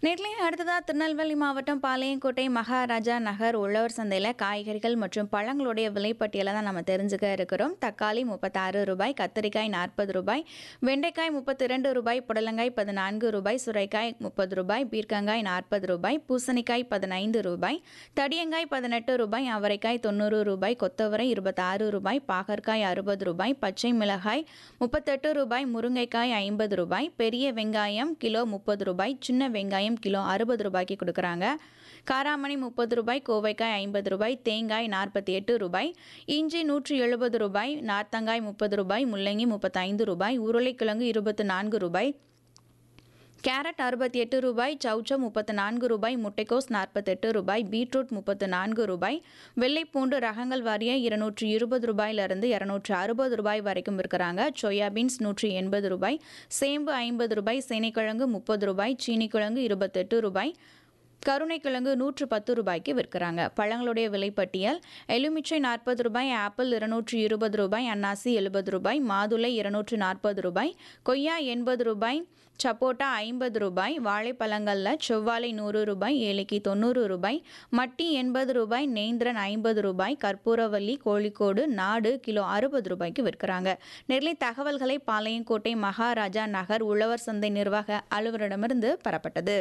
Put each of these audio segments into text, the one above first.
நேர்லயே அடுத்ததா திருநெல்வேலி மாவட்டம் பாளையங்கோட்டை மகாராஜா நகர் உழவர் சந்தையில் காய்கறிகள் மற்றும் பழங்களுடைய விலைப்பட்டியலை தான் நம்ம தெரிஞ்சுக்க இருக்கிறோம் தக்காளி முப்பத்தாறு ரூபாய் கத்திரிக்காய் நாற்பது ரூபாய் வெண்டைக்காய் முப்பத்தி ரெண்டு ரூபாய் புடலங்காய் பதினான்கு ரூபாய் சுரைக்காய் முப்பது ரூபாய் பீர்க்கங்காய் நாற்பது ரூபாய் பூசணிக்காய் பதினைந்து ரூபாய் தடியங்காய் பதினெட்டு ரூபாய் அவரைக்காய் தொண்ணூறு ரூபாய் கொத்தவரை இருபத்தாறு ரூபாய் பாகற்காய் அறுபது ரூபாய் பச்சை மிளகாய் முப்பத்தெட்டு ரூபாய் முருங்கைக்காய் ஐம்பது ரூபாய் பெரிய வெங்காயம் கிலோ முப்பது ரூபாய் சின்ன வெங்காயம் கிலோ அறுபது ரூபாய்க்கு கொடுக்குறாங்க காராமணி முப்பது ரூபாய் கோவைக்காய் ஐம்பது ரூபாய் தேங்காய் நாற்பத்தி எட்டு ரூபாய் இஞ்சி நூற்றி எழுபது ரூபாய் நார்த்தங்காய் முப்பது ரூபாய் முள்ளங்கி முப்பத்தைந்து ரூபாய் உருளைக்கிழங்கு இருபத்தி நான்கு ரூபாய் கேரட் அறுபத்தி எட்டு ரூபாய் சவுச்சம் முப்பத்து நான்கு ரூபாய் முட்டைக்கோஸ் நாற்பத்தெட்டு ரூபாய் பீட்ரூட் முப்பத்து நான்கு ரூபாய் வெள்ளைப்பூண்டு ரகங்கள் வாரிய இருநூற்றி இருபது ரூபாயிலிருந்து இரநூற்றி அறுபது ரூபாய் வரைக்கும் இருக்கிறாங்க சோயா பீன்ஸ் நூற்றி எண்பது ரூபாய் சேம்பு ஐம்பது ரூபாய் சேனைக்கிழங்கு முப்பது ரூபாய் சீனிக்கிழங்கு இருபத்தெட்டு ரூபாய் கருணைக்கிழங்கு நூற்று பத்து ரூபாய்க்கு விற்கிறாங்க பழங்களுடைய விலைப்பட்டியல் எலுமிச்சை நாற்பது ரூபாய் ஆப்பிள் இருநூற்றி இருபது ரூபாய் அன்னாசி எழுபது ரூபாய் மாதுளை இருநூற்று நாற்பது ரூபாய் கொய்யா எண்பது ரூபாய் சப்போட்டா ஐம்பது ரூபாய் வாழைப்பழங்களில் செவ்வாழை நூறு ரூபாய் ஏலக்கி தொண்ணூறு ரூபாய் மட்டி எண்பது ரூபாய் நேந்திரன் ஐம்பது ரூபாய் கற்பூரவல்லி கோழிக்கோடு நாடு கிலோ அறுபது ரூபாய்க்கு விற்கிறாங்க நெல்லை தகவல்களை பாளையங்கோட்டை மகாராஜா நகர் உழவர் சந்தை நிர்வாக அலுவலரிடமிருந்து பெறப்பட்டது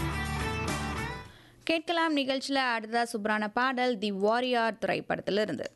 கேட்கலாம் நிகழ்ச்சியில் அடுத்ததா சூப்பரான பாடல் தி வாரியார் திரைப்படத்திலிருந்து